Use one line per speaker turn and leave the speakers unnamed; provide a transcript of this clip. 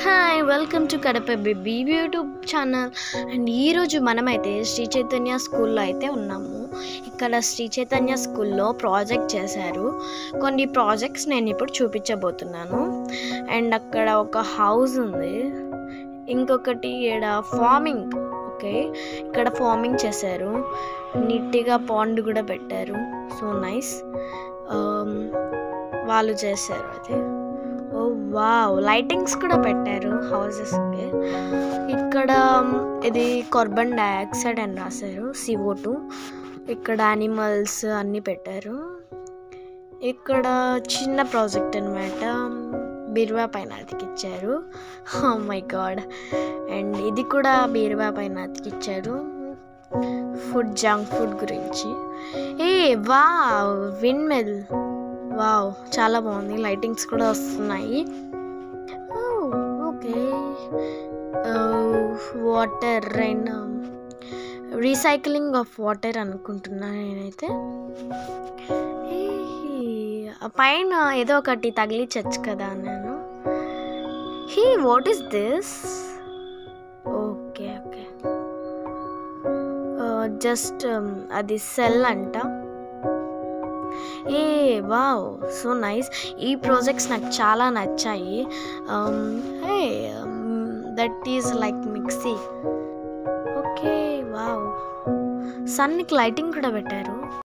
hi welcome to Kadapa baby YouTube channel and ఈరోజు మనమైతే శ్రీ చైతన్య స్కూల్లో అయితే ఉన్నాము ఇక్కడ శ్రీ చైతన్య స్కూల్లో ప్రాజెక్ట్ చేశారు కొన్ని ప్రాజెక్ట్స్ నేను ఇప్పుడు చూపించబోతున్నాను అండ్ అక్కడ ఒక హౌస్ ఉంది ఇంకొకటి ఇక్కడ ఫార్మింగ్ ఓకే ఇక్కడ ఫార్మింగ్ చేశారు నీట్గా పాండ్ కూడా పెట్టారు సో నైస్ వాళ్ళు చేశారు అది ఓ వావ్ లైటింగ్స్ కూడా పెట్టారు హౌసెస్కి ఇక్కడ ఇది కార్బన్ డైఆక్సైడ్ అని రాశారు సివో టూ ఇక్కడ యానిమల్స్ అన్నీ పెట్టారు ఇక్కడ చిన్న ప్రాజెక్ట్ అనమాట బీరువా పైన అతికిచ్చారు మై గాడ్ అండ్ ఇది కూడా బీరువా పైన అతికిచ్చారు ఫుడ్ జంక్ ఫుడ్ గురించి ఏ వా విన్ మిల్ వావ్ చాలా బాగుంది లైటింగ్స్ కూడా వస్తున్నాయి okay water and recycling of water అనుకుంటున్నా నేనైతే ఏ, ఆ పైన ఏదో ఒకటి తగిలించచ్చు కదా నేను he what is this okay okay just అది సెల్ అంట ఏ వావ్ సో నైస్ ఈ ప్రాజెక్ట్స్ నాకు చాలా నచ్చాయి hey that is like mixie okay wow సన్కి లైటింగ్ కూడా పెట్టారు